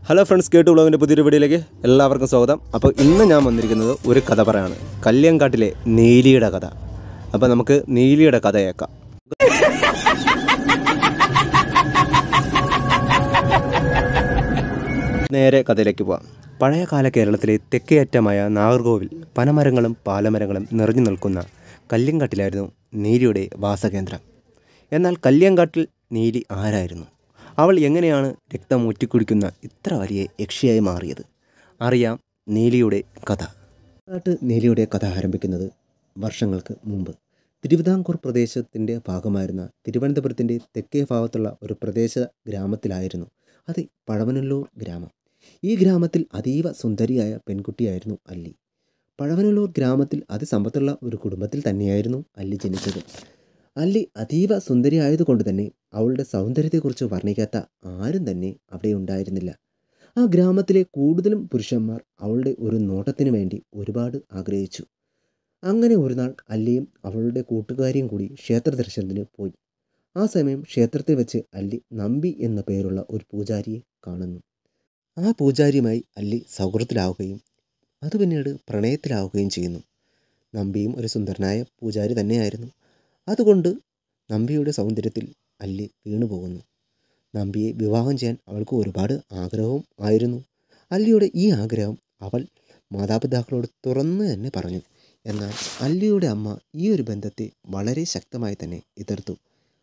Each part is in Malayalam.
ഹലോ ഫ്രണ്ട്സ് കേട്ടു ബ്ലോഗിൻ്റെ പുതിയൊരു വീഡിയോയിലേക്ക് എല്ലാവർക്കും സ്വാഗതം അപ്പോൾ ഇന്ന് ഞാൻ വന്നിരിക്കുന്നത് ഒരു കഥ പറയാണ് കല്യാങ്കാട്ടിലെ നീലിയുടെ കഥ അപ്പോൾ നമുക്ക് നീലിയുടെ കഥ കേൾക്കാം നേരെ കഥയിലേക്ക് പോവാം പഴയകാല കേരളത്തിലെ തെക്കേയറ്റമായ നാഗർകോവിൽ പനമരങ്ങളും പാലമരങ്ങളും നിറഞ്ഞു നിൽക്കുന്ന കല്യങ്കാട്ടിലായിരുന്നു നീലിയുടെ വാസകേന്ദ്രം എന്നാൽ കല്യങ്കാട്ടിൽ നീലി ആരായിരുന്നു അവൾ എങ്ങനെയാണ് രക്തം ഊറ്റിക്കുടിക്കുന്ന ഇത്ര വലിയ യക്ഷിയായി മാറിയത് അറിയാം നീലിയുടെ കഥ കാട്ട് നീലിയുടെ കഥ ആരംഭിക്കുന്നത് വർഷങ്ങൾക്ക് മുമ്പ് തിരുവിതാംകൂർ പ്രദേശത്തിൻ്റെ ഭാഗമായിരുന്ന തിരുവനന്തപുരത്തിൻ്റെ തെക്കേ ഭാഗത്തുള്ള ഒരു പ്രദേശ ഗ്രാമത്തിലായിരുന്നു അത് പഴവനല്ലൂർ ഗ്രാമം ഈ ഗ്രാമത്തിൽ അതീവ സുന്ദരിയായ പെൺകുട്ടിയായിരുന്നു അല്ലി പഴവനല്ലൂർ ഗ്രാമത്തിൽ അതിസമ്പത്തുള്ള ഒരു കുടുംബത്തിൽ തന്നെയായിരുന്നു അല്ലി ജനിച്ചത് അല്ലി അതീവ സുന്ദരി ആയതുകൊണ്ട് തന്നെ അവളുടെ സൗന്ദര്യത്തെക്കുറിച്ച് വർണ്ണിക്കാത്ത ആരും തന്നെ അവിടെ ഉണ്ടായിരുന്നില്ല ആ ഗ്രാമത്തിലെ കൂടുതലും പുരുഷന്മാർ അവളുടെ ഒരു നോട്ടത്തിനു വേണ്ടി ഒരുപാട് ആഗ്രഹിച്ചു അങ്ങനെ ഒരു നാൾ അല്ലിയും അവളുടെ കൂട്ടുകാരിയും കൂടി ക്ഷേത്ര ദർശനത്തിന് പോയി ആ സമയം ക്ഷേത്രത്തിൽ വെച്ച് അല്ലി നമ്പി എന്ന പേരുള്ള ഒരു പൂജാരിയെ കാണുന്നു ആ പൂജാരിയുമായി അല്ലി സൗഹൃദത്തിലാവുകയും അത് പിന്നീട് പ്രണയത്തിലാവുകയും ചെയ്യുന്നു നമ്പിയും ഒരു സുന്ദരനായ പൂജാരി തന്നെയായിരുന്നു അതുകൊണ്ട് നമ്പിയുടെ സൗന്ദര്യത്തിൽ അല്ലി വീണു പോകുന്നു നമ്പിയെ വിവാഹം ചെയ്യാൻ അവൾക്ക് ഒരുപാട് ആഗ്രഹവും ആയിരുന്നു അല്ലിയുടെ ഈ ആഗ്രഹം അവൾ മാതാപിതാക്കളോട് തുറന്നു തന്നെ പറഞ്ഞു എന്നാൽ അല്ലിയുടെ അമ്മ ഈ ഒരു ബന്ധത്തെ വളരെ ശക്തമായി തന്നെ എതിർത്തു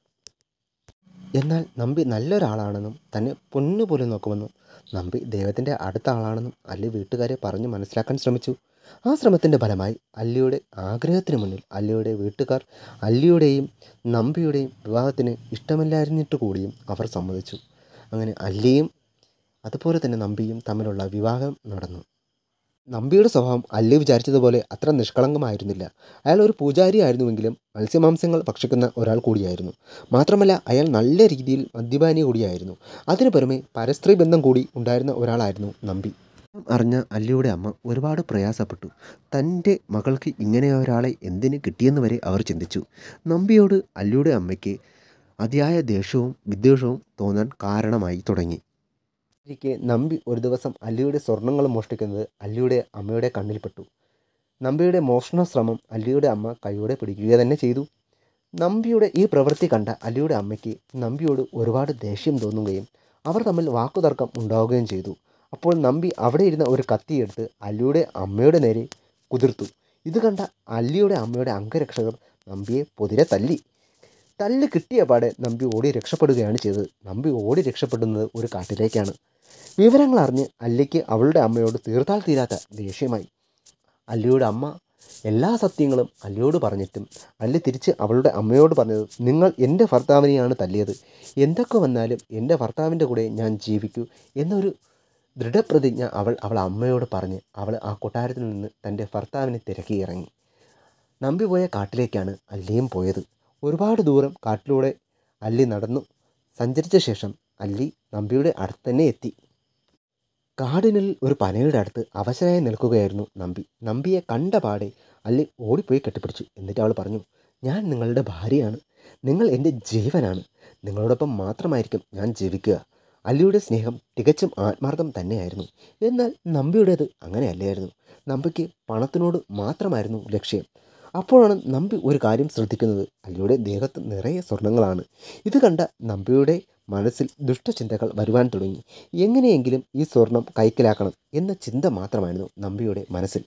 എന്നാൽ നമ്പി നല്ലൊരാളാണെന്നും തന്നെ പൊന്നുപോലെ നോക്കുമെന്നും നമ്പി ദൈവത്തിൻ്റെ അടുത്ത ആളാണെന്നും അല്ലി വീട്ടുകാരെ പറഞ്ഞ് മനസ്സിലാക്കാൻ ശ്രമിച്ചു ആ ശ്രമത്തിൻ്റെ ഫലമായി അല്ലിയുടെ ആഗ്രഹത്തിന് മുന്നിൽ അല്ലിയുടെ വീട്ടുകാർ അല്ലിയുടെയും നമ്പിയുടെയും വിവാഹത്തിന് ഇഷ്ടമില്ലായിരുന്നിട്ട് കൂടിയും അവർ സമ്മതിച്ചു അങ്ങനെ അല്ലിയും അതുപോലെ തന്നെ നമ്പിയും തമ്മിലുള്ള വിവാഹം നടന്നു നമ്പിയുടെ സ്വഭാവം അല്ലി വിചാരിച്ചതുപോലെ അത്ര നിഷ്കളങ്കമായിരുന്നില്ല അയാൾ ഒരു പൂജാരി ആയിരുന്നുവെങ്കിലും മത്സ്യമാംസങ്ങൾ ഭക്ഷിക്കുന്ന ഒരാൾ കൂടിയായിരുന്നു മാത്രമല്ല അയാൾ നല്ല രീതിയിൽ മദ്യപാനി കൂടിയായിരുന്നു അതിനു പുറമെ പരസ്ത്രീ ബന്ധം കൂടി ഉണ്ടായിരുന്ന ഒരാളായിരുന്നു നമ്പി അറിഞ്ഞ അല്ലിയുടെ അമ്മ ഒരുപാട് പ്രയാസപ്പെട്ടു തൻ്റെ മകൾക്ക് ഇങ്ങനെ ഒരാളെ എന്തിന് കിട്ടിയെന്ന് വരെ അവർ ചിന്തിച്ചു നമ്പിയോട് അല്ലിയുടെ അമ്മയ്ക്ക് അതിയായ ദേഷ്യവും വിദ്വേഷവും തോന്നാൻ കാരണമായി തുടങ്ങി എനിക്ക് നമ്പി ഒരു ദിവസം അല്ലിയുടെ സ്വർണങ്ങൾ മോഷ്ടിക്കുന്നത് അല്ലിയുടെ അമ്മയുടെ കണ്ണിൽപ്പെട്ടു നമ്പിയുടെ മോഷണ ശ്രമം അല്ലിയുടെ അമ്മ കൈയോടെ പിടിക്കുക തന്നെ ചെയ്തു നമ്പിയുടെ ഈ പ്രവൃത്തി കണ്ട അല്ലിയുടെ അമ്മയ്ക്ക് നമ്പിയോട് ഒരുപാട് ദേഷ്യം തോന്നുകയും അവർ തമ്മിൽ വാക്കുതർക്കം ഉണ്ടാവുകയും ചെയ്തു അപ്പോൾ നമ്പി അവിടെ ഇരുന്ന ഒരു കത്തിയെടുത്ത് അല്ലിയുടെ അമ്മയുടെ നേരെ കുതിർത്തു ഇത് കണ്ട അല്ലിയുടെ അമ്മയുടെ അംഗരക്ഷകർ നമ്പിയെ പൊതിരെ തല്ലി തല്ല് കിട്ടിയ പാടെ നമ്പി ഓടി രക്ഷപ്പെടുകയാണ് ചെയ്തത് നമ്പി ഓടി രക്ഷപ്പെടുന്നത് ഒരു കാട്ടിലേക്കാണ് വിവരങ്ങൾ അറിഞ്ഞ് അല്ലിക്ക് അവളുടെ അമ്മയോട് തീർത്താൽ തീരാത്ത ദേഷ്യമായി അല്ലിയുടെ അമ്മ എല്ലാ സത്യങ്ങളും അല്ലിയോട് പറഞ്ഞിട്ടും അല്ലി തിരിച്ച് അവളുടെ അമ്മയോട് പറഞ്ഞത് നിങ്ങൾ എൻ്റെ ഭർത്താവിനെയാണ് തല്ലിയത് എന്തൊക്കെ വന്നാലും എൻ്റെ ഭർത്താവിൻ്റെ കൂടെ ഞാൻ ജീവിക്കൂ എന്നൊരു ദൃഢപ്രതിജ്ഞ അവൾ അവൾ അമ്മയോട് പറഞ്ഞ് അവൾ ആ കൊട്ടാരത്തിൽ നിന്ന് തൻ്റെ ഭർത്താവിനെ തിരക്കി ഇറങ്ങി നമ്പി പോയ കാട്ടിലേക്കാണ് അല്ലിയും പോയത് ഒരുപാട് ദൂരം കാട്ടിലൂടെ അല്ലി നടന്നു സഞ്ചരിച്ച ശേഷം അല്ലി നമ്പിയുടെ അടുത്ത് തന്നെ എത്തി കാടിനിൽ ഒരു പനയുടെ അടുത്ത് അവശരായി നിൽക്കുകയായിരുന്നു നമ്പി നമ്പിയെ കണ്ട പാടെ അല്ലി ഓടിപ്പോയി കെട്ടിപ്പിടിച്ചു എന്നിട്ട് അവൾ പറഞ്ഞു ഞാൻ നിങ്ങളുടെ ഭാര്യയാണ് നിങ്ങൾ എൻ്റെ ജീവനാണ് നിങ്ങളോടൊപ്പം മാത്രമായിരിക്കും ഞാൻ ജീവിക്കുക അല്ലിയുടെ സ്നേഹം തികച്ചും ആത്മാർത്ഥം തന്നെയായിരുന്നു എന്നാൽ നമ്പിയുടേത് അങ്ങനെയല്ലായിരുന്നു നമ്പിക്ക് പണത്തിനോട് മാത്രമായിരുന്നു ലക്ഷ്യം അപ്പോഴാണ് നമ്പി ഒരു കാര്യം ശ്രദ്ധിക്കുന്നത് അല്ലിയുടെ ദേഹത്ത് നിറയെ സ്വർണങ്ങളാണ് ഇത് കണ്ട നമ്പിയുടെ മനസ്സിൽ ദുഷ്ടചിന്തകൾ വരുവാൻ തുടങ്ങി എങ്ങനെയെങ്കിലും ഈ സ്വർണം കൈക്കലാക്കണം എന്ന ചിന്ത മാത്രമായിരുന്നു നമ്പിയുടെ മനസ്സിൽ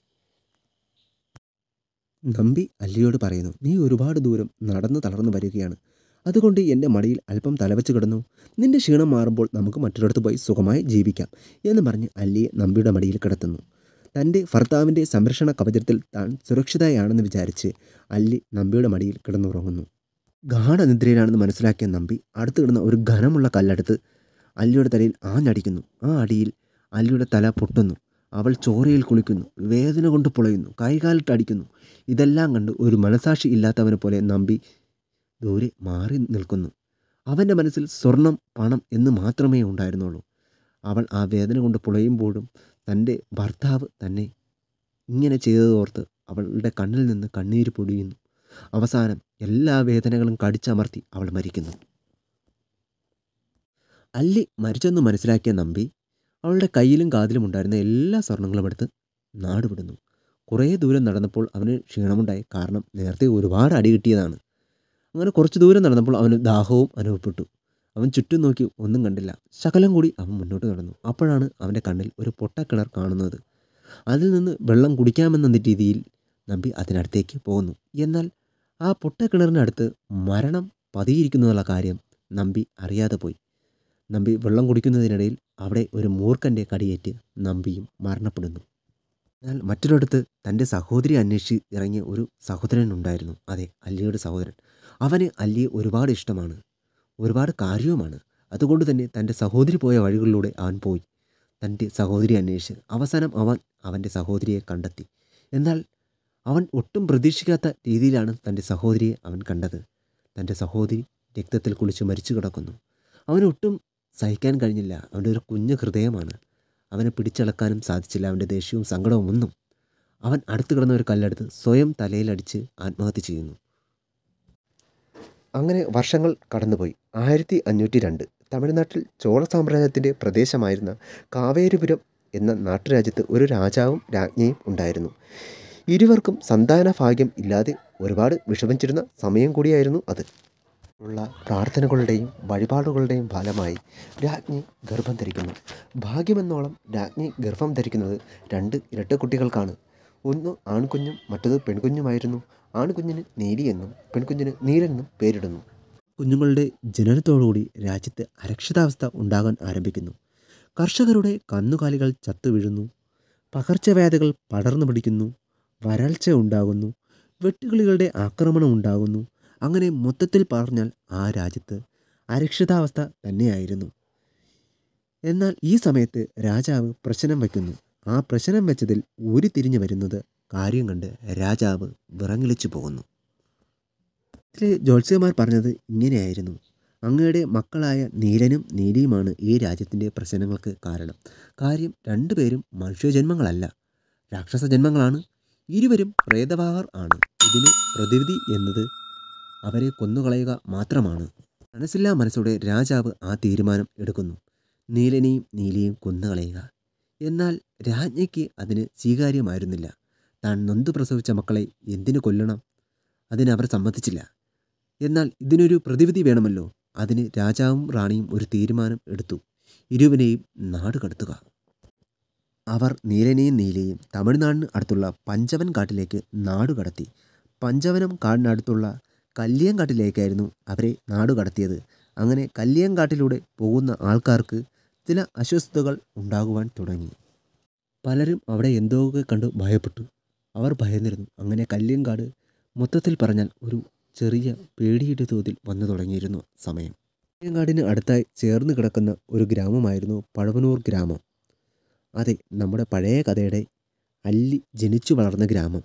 നമ്പി അല്ലിയോട് പറയുന്നു നീ ഒരുപാട് ദൂരം നടന്നു തളർന്നു വരികയാണ് അതുകൊണ്ട് എൻ്റെ മടിയിൽ അല്പം തലവെച്ച് കിടന്നു നിന്റെ ക്ഷീണം മാറുമ്പോൾ നമുക്ക് മറ്റൊരിടത്ത് പോയി സുഖമായി ജീവിക്കാം എന്ന് പറഞ്ഞ് അല്ലിയെ നമ്പിയുടെ മടിയിൽ കിടത്തുന്നു തൻ്റെ ഭർത്താവിൻ്റെ സംരക്ഷണ കവചത്തിൽ താൻ സുരക്ഷിതയാണെന്ന് വിചാരിച്ച് അല്ലി നമ്പിയുടെ മടിയിൽ കിടന്നുറങ്ങുന്നു ഗാഠനിദ്രയിലാണെന്ന് മനസ്സിലാക്കിയ നമ്പി അടുത്ത് കിടന്ന ഒരു ഘനമുള്ള കല്ലെടുത്ത് അല്ലിയുടെ തലയിൽ ആഞ്ഞടിക്കുന്നു ആ അടിയിൽ അല്ലിയുടെ തല പൊട്ടുന്നു അവൾ ചോരയിൽ കുളിക്കുന്നു വേദന കൊണ്ട് പുളയുന്നു കൈകാലിട്ട് അടിക്കുന്നു ഇതെല്ലാം കണ്ട് ഒരു മനസാക്ഷി ഇല്ലാത്തവനെ പോലെ നമ്പി ദൂരെ മാറി നിൽക്കുന്നു അവൻ്റെ മനസ്സിൽ സ്വർണം പണം എന്ന് മാത്രമേ ഉണ്ടായിരുന്നുള്ളൂ അവൾ ആ വേദന കൊണ്ട് പുളയുമ്പോഴും തൻ്റെ ഭർത്താവ് തന്നെ ഇങ്ങനെ ചെയ്തതോർത്ത് അവളുടെ കണ്ണിൽ നിന്ന് കണ്ണീര് പൊടിയുന്നു അവസാനം എല്ലാ വേദനകളും കടിച്ചമർത്തി അവൾ മരിക്കുന്നു അല്ലി മരിച്ചെന്ന് മനസ്സിലാക്കിയ നമ്പി അവളുടെ കയ്യിലും കാതിലും ഉണ്ടായിരുന്ന എല്ലാ സ്വർണ്ണങ്ങളും എടുത്ത് നാട് വിടുന്നു കുറേ ദൂരം നടന്നപ്പോൾ അവന് ക്ഷീണമുണ്ടായി കാരണം നേരത്തെ ഒരുപാട് അടി കിട്ടിയതാണ് അങ്ങനെ കുറച്ച് ദൂരം നടന്നപ്പോൾ അവന് ദാഹവും അനുഭവപ്പെട്ടു അവൻ ചുറ്റും നോക്കി ഒന്നും കണ്ടില്ല ശകലം കൂടി അവൻ മുന്നോട്ട് നടന്നു അപ്പോഴാണ് അവൻ്റെ കണ്ണിൽ ഒരു പൊട്ടക്കിണർ കാണുന്നത് അതിൽ നിന്ന് വെള്ളം കുടിക്കാമെന്ന രീതിയിൽ നമ്പി അതിനടുത്തേക്ക് പോകുന്നു എന്നാൽ ആ പൊട്ടക്കിണറിനടുത്ത് മരണം പതിയിരിക്കുന്നുള്ള കാര്യം നമ്പി അറിയാതെ പോയി നമ്പി വെള്ളം കുടിക്കുന്നതിനിടയിൽ അവിടെ ഒരു മൂർഖൻ്റെ കടിയേറ്റ് നമ്പിയും മരണപ്പെടുന്നു എന്നാൽ മറ്റൊരിടത്ത് തൻ്റെ സഹോദരി അന്വേഷിച്ച് ഇറങ്ങിയ ഒരു സഹോദരൻ ഉണ്ടായിരുന്നു അതെ അല്ലിയുടെ സഹോദരൻ അവന് അല്ലിയെ ഒരുപാട് ഇഷ്ടമാണ് ഒരുപാട് കാര്യവുമാണ് അതുകൊണ്ട് തന്നെ തൻ്റെ സഹോദരി പോയ വഴികളിലൂടെ അവൻ പോയി തൻ്റെ സഹോദരി അന്വേഷിച്ച് അവസാനം അവൻ അവൻ്റെ സഹോദരിയെ കണ്ടെത്തി എന്നാൽ അവൻ ഒട്ടും പ്രതീക്ഷിക്കാത്ത രീതിയിലാണ് തൻ്റെ സഹോദരിയെ അവൻ കണ്ടത് തൻ്റെ സഹോദരി രക്തത്തിൽ കുളിച്ച് മരിച്ചു കിടക്കുന്നു അവന് ഒട്ടും സഹിക്കാൻ കഴിഞ്ഞില്ല അവൻ്റെ ഒരു കുഞ്ഞു ഹൃദയമാണ് അവനെ പിടിച്ചളക്കാനും സാധിച്ചില്ല അവൻ്റെ ദേഷ്യവും സങ്കടവും ഒന്നും അവൻ അടുത്ത് കിടന്ന ഒരു കല്ലെടുത്ത് സ്വയം തലയിലടിച്ച് ആത്മഹത്യ ചെയ്യുന്നു അങ്ങനെ വർഷങ്ങൾ കടന്നുപോയി ആയിരത്തി അഞ്ഞൂറ്റി രണ്ട് തമിഴ്നാട്ടിൽ ചോള സാമ്രാജ്യത്തിൻ്റെ പ്രദേശമായിരുന്ന കാവേരിപുരം എന്ന നാട്ടുരാജ്യത്ത് ഒരു രാജാവും രാജ്ഞിയും ഉണ്ടായിരുന്നു ഇരുവർക്കും സന്താന ഭാഗ്യം ഇല്ലാതെ ഒരുപാട് വിഷമിച്ചിരുന്ന സമയം കൂടിയായിരുന്നു അത് ഉള്ള പ്രാർത്ഥനകളുടെയും വഴിപാടുകളുടെയും ഫലമായി രാജ്ഞി ഗർഭം ധരിക്കുന്നു ഭാഗ്യമെന്നോളം രാജ്ഞി ഗർഭം ധരിക്കുന്നത് രണ്ട് ഇരട്ടക്കുട്ടികൾക്കാണ് ഒന്ന് ആൺകുഞ്ഞും മറ്റത് പെൺകുഞ്ഞുമായിരുന്നു ആൺകുഞ്ഞിന് നീലിയെന്നും പെൺകുഞ്ഞിന് നീലെന്നും പേരിടുന്നു കുഞ്ഞുങ്ങളുടെ ജനനത്തോടുകൂടി രാജ്യത്ത് അരക്ഷിതാവസ്ഥ ഉണ്ടാകാൻ ആരംഭിക്കുന്നു കർഷകരുടെ കന്നുകാലികൾ ചത്തുവീഴുന്നു പകർച്ചവ്യാധികൾ പടർന്നു പിടിക്കുന്നു വരൾച്ച ഉണ്ടാകുന്നു വെട്ടുകിളികളുടെ ആക്രമണം ഉണ്ടാകുന്നു അങ്ങനെ മൊത്തത്തിൽ പറഞ്ഞാൽ ആ രാജ്യത്ത് അരക്ഷിതാവസ്ഥ തന്നെയായിരുന്നു എന്നാൽ ഈ സമയത്ത് രാജാവ് പ്രശ്നം വയ്ക്കുന്നു ആ പ്രശ്നം വെച്ചതിൽ ഉരുത്തിരിഞ്ഞു വരുന്നത് കാര്യം കണ്ട് രാജാവ് വിറങ്ങിളിച്ചു പോകുന്നു ഇതിലെ ജ്യോത്സ്യന്മാർ പറഞ്ഞത് ഇങ്ങനെയായിരുന്നു അങ്ങയുടെ മക്കളായ നീലനും നീലിയുമാണ് ഈ രാജ്യത്തിൻ്റെ പ്രശ്നങ്ങൾക്ക് കാരണം കാര്യം രണ്ടുപേരും മനുഷ്യജന്മങ്ങളല്ല രാക്ഷസ ജന്മങ്ങളാണ് ഇരുവരും പ്രേതവാഹർ ആണ് ഇതിന് പ്രതിവിധി എന്നത് അവരെ കൊന്നുകളയുക മാത്രമാണ് മനസ്സില്ലാ മനസ്സോടെ രാജാവ് ആ തീരുമാനം എടുക്കുന്നു നീലനെയും നീലിയെയും കൊന്നുകളയുക എന്നാൽ രാജ്ഞിക്ക് അതിന് സ്വീകാര്യമായിരുന്നില്ല താൻ നൊന്തു പ്രസവിച്ച മക്കളെ എന്തിനു കൊല്ലണം അതിന് അവർ സമ്മതിച്ചില്ല എന്നാൽ ഇതിനൊരു പ്രതിവിധി വേണമല്ലോ അതിന് രാജാവും റാണിയും ഒരു തീരുമാനം എടുത്തു ഇരുവനെയും നാട് കടത്തുക അവർ നീലനെയും നീലയും തമിഴ്നാടിന് അടുത്തുള്ള പഞ്ചവൻ കാട്ടിലേക്ക് നാട് കടത്തി പഞ്ചവനം കാടിനടുത്തുള്ള കല്ലിയങ്കാട്ടിലേക്കായിരുന്നു അവരെ നാട് കടത്തിയത് അങ്ങനെ കല്ലിയങ്കാട്ടിലൂടെ പോകുന്ന ആൾക്കാർക്ക് ചില അസ്വസ്ഥതകൾ ഉണ്ടാകുവാൻ തുടങ്ങി പലരും അവിടെ എന്തൊക്കെ കണ്ട് ഭയപ്പെട്ടു അവർ ഭയന്നിരുന്നു അങ്ങനെ കല്ലിയങ്കാട് മൊത്തത്തിൽ പറഞ്ഞാൽ ഒരു ചെറിയ പേടിയുടെ തോതിൽ വന്നു തുടങ്ങിയിരുന്നു സമയം കല്ലിയങ്കാടിന് അടുത്തായി ചേർന്ന് കിടക്കുന്ന ഒരു ഗ്രാമമായിരുന്നു പഴവനൂർ ഗ്രാമം അതെ നമ്മുടെ പഴയ കഥയുടെ അല്ലി ജനിച്ചു വളർന്ന ഗ്രാമം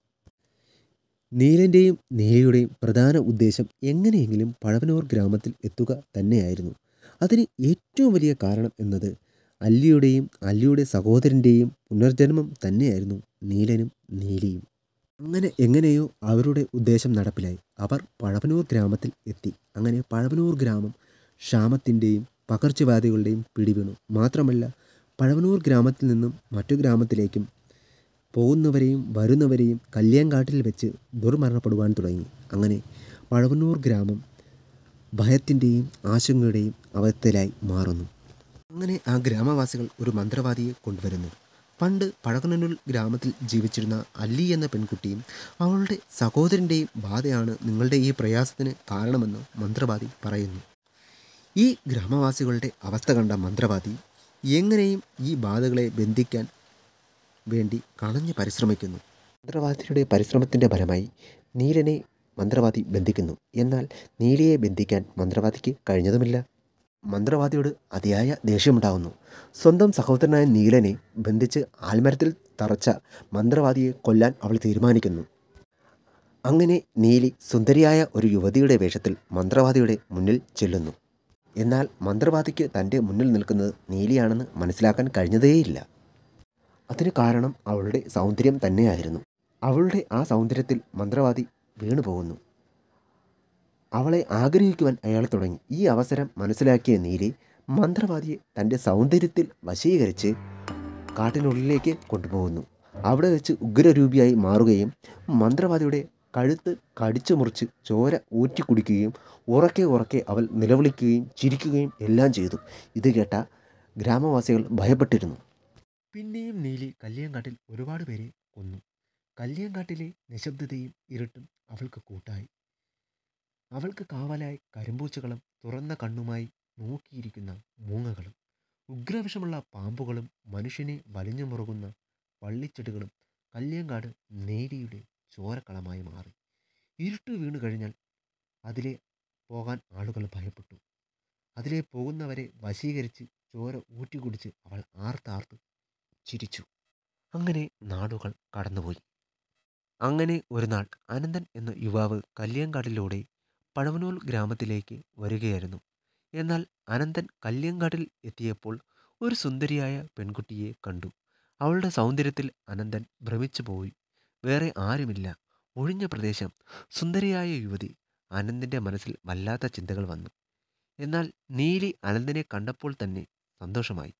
നീലൻ്റെയും നീലയുടെയും പ്രധാന ഉദ്ദേശം എങ്ങനെയെങ്കിലും പഴവനൂർ ഗ്രാമത്തിൽ എത്തുക തന്നെയായിരുന്നു അതിന് ഏറ്റവും വലിയ കാരണം എന്നത് അല്ലിയുടെയും അല്ലിയുടെ സഹോദരൻ്റെയും പുനർജന്മം തന്നെയായിരുന്നു നീലനും നീലിയും അങ്ങനെ എങ്ങനെയോ അവരുടെ ഉദ്ദേശം നടപ്പിലായി അവർ പഴവനൂർ ഗ്രാമത്തിൽ എത്തി അങ്ങനെ പഴവനൂർ ഗ്രാമം ക്ഷാമത്തിൻ്റെയും പകർച്ചവ്യാധികളുടെയും പിടിവീണു മാത്രമല്ല പഴവനൂർ ഗ്രാമത്തിൽ നിന്നും മറ്റു ഗ്രാമത്തിലേക്കും പോകുന്നവരെയും വരുന്നവരെയും കല്യാങ്കാട്ടിൽ വെച്ച് ദുർമരണപ്പെടുവാൻ തുടങ്ങി അങ്ങനെ പഴവന്നൂർ ഗ്രാമം ഭയത്തിൻ്റെയും ആശങ്കയുടെയും അവസ്ഥയിലായി മാറുന്നു അങ്ങനെ ആ ഗ്രാമവാസികൾ ഒരു മന്ത്രവാദിയെ കൊണ്ടുവരുന്നു പണ്ട് പഴകനൂർ ഗ്രാമത്തിൽ ജീവിച്ചിരുന്ന അല്ലി എന്ന പെൺകുട്ടിയും അവളുടെ സഹോദരൻ്റെയും ബാധയാണ് നിങ്ങളുടെ ഈ പ്രയാസത്തിന് കാരണമെന്ന് മന്ത്രവാദി പറയുന്നു ഈ ഗ്രാമവാസികളുടെ അവസ്ഥ കണ്ട മന്ത്രവാദി എങ്ങനെയും ഈ ബാധകളെ ബന്ധിക്കാൻ വേണ്ടി കണഞ്ഞ് പരിശ്രമിക്കുന്നു മന്ത്രവാദിയുടെ പരിശ്രമത്തിൻ്റെ ഫലമായി നീലനെ മന്ത്രവാദി ബന്ധിക്കുന്നു എന്നാൽ നീലയെ ബന്ധിക്കാൻ മന്ത്രവാദിക്ക് കഴിഞ്ഞതുമില്ല മന്ത്രവാദിയോട് അതിയായ ദേഷ്യമുണ്ടാകുന്നു സ്വന്തം സഹോദരനായ നീലനെ ബന്ധിച്ച് ആൽമരത്തിൽ തറച്ച മന്ത്രവാദിയെ കൊല്ലാൻ അവൾ തീരുമാനിക്കുന്നു അങ്ങനെ നീലി സുന്ദരിയായ ഒരു യുവതിയുടെ വേഷത്തിൽ മന്ത്രവാദിയുടെ മുന്നിൽ ചെല്ലുന്നു എന്നാൽ മന്ത്രവാദിക്ക് തൻ്റെ മുന്നിൽ നിൽക്കുന്നത് നീലിയാണെന്ന് മനസ്സിലാക്കാൻ കഴിഞ്ഞതേയില്ല അതിന് കാരണം അവളുടെ സൗന്ദര്യം തന്നെയായിരുന്നു അവളുടെ ആ സൗന്ദര്യത്തിൽ മന്ത്രവാദി വീണു പോകുന്നു അവളെ ആഗ്രഹിക്കുവാൻ അയാൾ തുടങ്ങി ഈ അവസരം മനസ്സിലാക്കിയ നീലി മന്ത്രവാദിയെ തൻ്റെ സൗന്ദര്യത്തിൽ വശീകരിച്ച് കാട്ടിനുള്ളിലേക്ക് കൊണ്ടുപോകുന്നു അവിടെ വെച്ച് ഉഗ്രരൂപിയായി മാറുകയും മന്ത്രവാദിയുടെ കഴുത്ത് കടിച്ചു മുറിച്ച് ചോര ഊറ്റി കുടിക്കുകയും ഉറക്കെ ഉറക്കെ അവൾ നിലവിളിക്കുകയും ചിരിക്കുകയും എല്ലാം ചെയ്തു ഇത് കേട്ട ഗ്രാമവാസികൾ ഭയപ്പെട്ടിരുന്നു പിന്നെയും നീലി കല്ലിയങ്കാട്ടിൽ ഒരുപാട് പേരെ കൊന്നു കല്ലിയങ്കാട്ടിലെ നിശബ്ദതയും ഇരുട്ടും അവൾക്ക് കൂട്ടായി അവൾക്ക് കാവലായി കരിമ്പൂച്ചകളും തുറന്ന കണ്ണുമായി നോക്കിയിരിക്കുന്ന മൂങ്ങകളും ഉഗ്രവിഷമുള്ള പാമ്പുകളും മനുഷ്യനെ വലിഞ്ഞു മുറുകുന്ന വള്ളിച്ചെടികളും കല്ലിയങ്കാട് നേരിയുടെ ചോരക്കളമായി മാറി ഇരുട്ട് വീണു കഴിഞ്ഞാൽ അതിലെ പോകാൻ ആളുകൾ ഭയപ്പെട്ടു അതിലെ പോകുന്നവരെ വശീകരിച്ച് ചോര ഊറ്റിക്കുടിച്ച് അവൾ ആർത്താർത്ത് ചിരിച്ചു അങ്ങനെ നാടുകൾ കടന്നുപോയി അങ്ങനെ ഒരു നാൾ അനന്തൻ എന്ന യുവാവ് കല്ലിയങ്കാട്ടിലൂടെ പഴവനൂർ ഗ്രാമത്തിലേക്ക് വരികയായിരുന്നു എന്നാൽ അനന്തൻ കല്ലിയങ്കാട്ടിൽ എത്തിയപ്പോൾ ഒരു സുന്ദരിയായ പെൺകുട്ടിയെ കണ്ടു അവളുടെ സൗന്ദര്യത്തിൽ അനന്തൻ ഭ്രമിച്ചു പോയി വേറെ ആരുമില്ല ഒഴിഞ്ഞ പ്രദേശം സുന്ദരിയായ യുവതി അനന്തിൻ്റെ മനസ്സിൽ വല്ലാത്ത ചിന്തകൾ വന്നു എന്നാൽ നീലി അനന്തനെ കണ്ടപ്പോൾ തന്നെ സന്തോഷമായി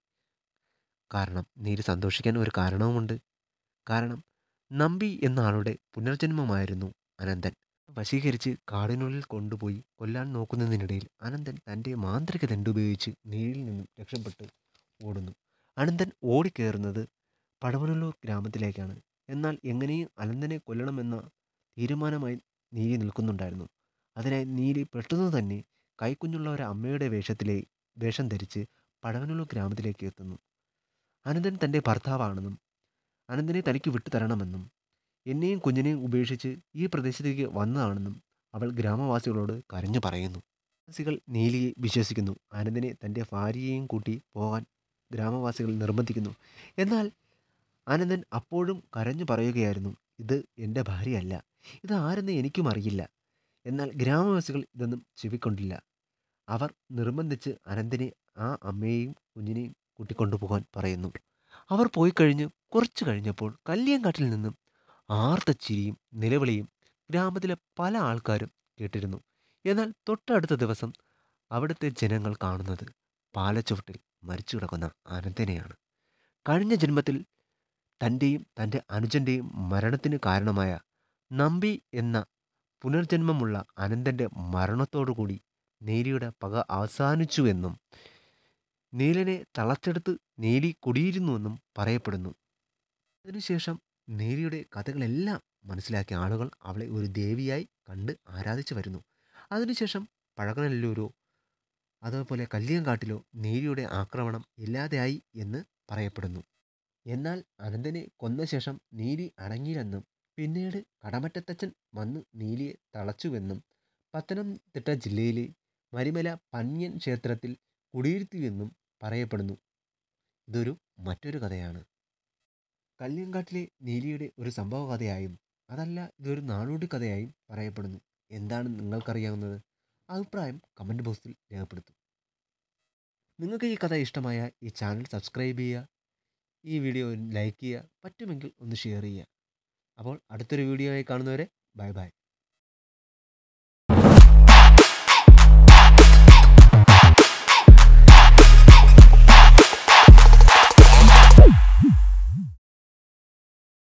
കാരണം നീലി സന്തോഷിക്കാൻ ഒരു കാരണവുമുണ്ട് കാരണം നമ്പി എന്ന ആളുടെ പുനർജന്മമായിരുന്നു അനന്തൻ വശീകരിച്ച് കാടിനുള്ളിൽ കൊണ്ടുപോയി കൊല്ലാൻ നോക്കുന്നതിനിടയിൽ അനന്തൻ തൻ്റെ മാന്ത്രിക ദണ്ടുപയോഗിച്ച് നീലിൽ നിന്നും രക്ഷപ്പെട്ട് ഓടുന്നു അനന്തൻ ഓടിക്കയറുന്നത് പടവനല്ലൂർ ഗ്രാമത്തിലേക്കാണ് എന്നാൽ എങ്ങനെയും അനന്തനെ കൊല്ലണമെന്ന തീരുമാനമായി നീലി നിൽക്കുന്നുണ്ടായിരുന്നു അതിനായി നീലി പെട്ടെന്ന് തന്നെ കൈക്കുഞ്ഞുള്ള ഒരു അമ്മയുടെ വേഷത്തിലെ വേഷം ധരിച്ച് പടവനല്ലൂർ ഗ്രാമത്തിലേക്ക് എത്തുന്നു അനന്തൻ തൻ്റെ ഭർത്താവാണെന്നും അനന്തനെ തനിക്ക് വിട്ടു തരണമെന്നും എന്നെയും കുഞ്ഞിനെയും ഉപേക്ഷിച്ച് ഈ പ്രദേശത്തേക്ക് വന്നതാണെന്നും അവൾ ഗ്രാമവാസികളോട് കരഞ്ഞു പറയുന്നു വാസികൾ നീലിയെ വിശ്വസിക്കുന്നു അനന്തനെ തൻ്റെ ഭാര്യയെയും കൂട്ടി പോകാൻ ഗ്രാമവാസികൾ നിർബന്ധിക്കുന്നു എന്നാൽ അനന്തൻ അപ്പോഴും കരഞ്ഞു പറയുകയായിരുന്നു ഇത് എൻ്റെ ഭാര്യയല്ല ഇത് ആരെന്ന് എനിക്കും അറിയില്ല എന്നാൽ ഗ്രാമവാസികൾ ഇതൊന്നും ചെവിക്കൊണ്ടില്ല അവർ നിർബന്ധിച്ച് അനന്തനെ ആ അമ്മയെയും കുഞ്ഞിനെയും കൂട്ടിക്കൊണ്ടുപോകാൻ പറയുന്നു അവർ പോയി കഴിഞ്ഞ് കുറച്ചു കഴിഞ്ഞപ്പോൾ കല്ലിയങ്കാട്ടിൽ നിന്നും ആർത്ത ചിരിയും നിലവിളിയും ഗ്രാമത്തിലെ പല ആൾക്കാരും കേട്ടിരുന്നു എന്നാൽ തൊട്ടടുത്ത ദിവസം അവിടുത്തെ ജനങ്ങൾ കാണുന്നത് പാലച്ചുവട്ടിൽ മരിച്ചു കിടക്കുന്ന അനന്തനെയാണ് കഴിഞ്ഞ ജന്മത്തിൽ തൻ്റെയും തൻ്റെ അനുജൻ്റെയും മരണത്തിന് കാരണമായ നമ്പി എന്ന പുനർജന്മമുള്ള അനന്തൻ്റെ മരണത്തോടുകൂടി നീലിയുടെ പക അവസാനിച്ചുവെന്നും നീലനെ തളച്ചെടുത്ത് നീലി കുടിയിരുന്നുവെന്നും പറയപ്പെടുന്നു അതിനുശേഷം നീലിയുടെ കഥകളെല്ലാം മനസ്സിലാക്കിയ ആളുകൾ അവളെ ഒരു ദേവിയായി കണ്ട് ആരാധിച്ചു വരുന്നു അതിനുശേഷം പഴകനല്ലൂരോ അതേപോലെ കല്ലിയങ്കാട്ടിലോ നീലിയുടെ ആക്രമണം ഇല്ലാതെയായി എന്ന് പറയപ്പെടുന്നു എന്നാൽ അനന്തനെ കൊന്ന ശേഷം നീലി അടങ്ങിയില്ലെന്നും പിന്നീട് കടമറ്റത്തച്ഛൻ വന്ന് നീലിയെ തളച്ചുവെന്നും പത്തനംതിട്ട ജില്ലയിലെ മരിമല പന്യൻ ക്ഷേത്രത്തിൽ കുടിയിരുത്തിയെന്നും പറയപ്പെടുന്നു ഇതൊരു മറ്റൊരു കഥയാണ് കല്യങ്കാട്ടിലെ നീലിയുടെ ഒരു സംഭവ കഥയായും അതല്ല ഇതൊരു നാടോടി കഥയായും പറയപ്പെടുന്നു എന്താണ് നിങ്ങൾക്കറിയാവുന്നത് അഭിപ്രായം കമൻറ്റ് ബോക്സിൽ രേഖപ്പെടുത്തും നിങ്ങൾക്ക് ഈ കഥ ഇഷ്ടമായ ഈ ചാനൽ സബ്സ്ക്രൈബ് ചെയ്യുക ഈ വീഡിയോ ലൈക്ക് ചെയ്യുക പറ്റുമെങ്കിൽ ഒന്ന് ഷെയർ ചെയ്യുക അപ്പോൾ അടുത്തൊരു വീഡിയോ ആയി കാണുന്നവരെ ബൈ ബൈ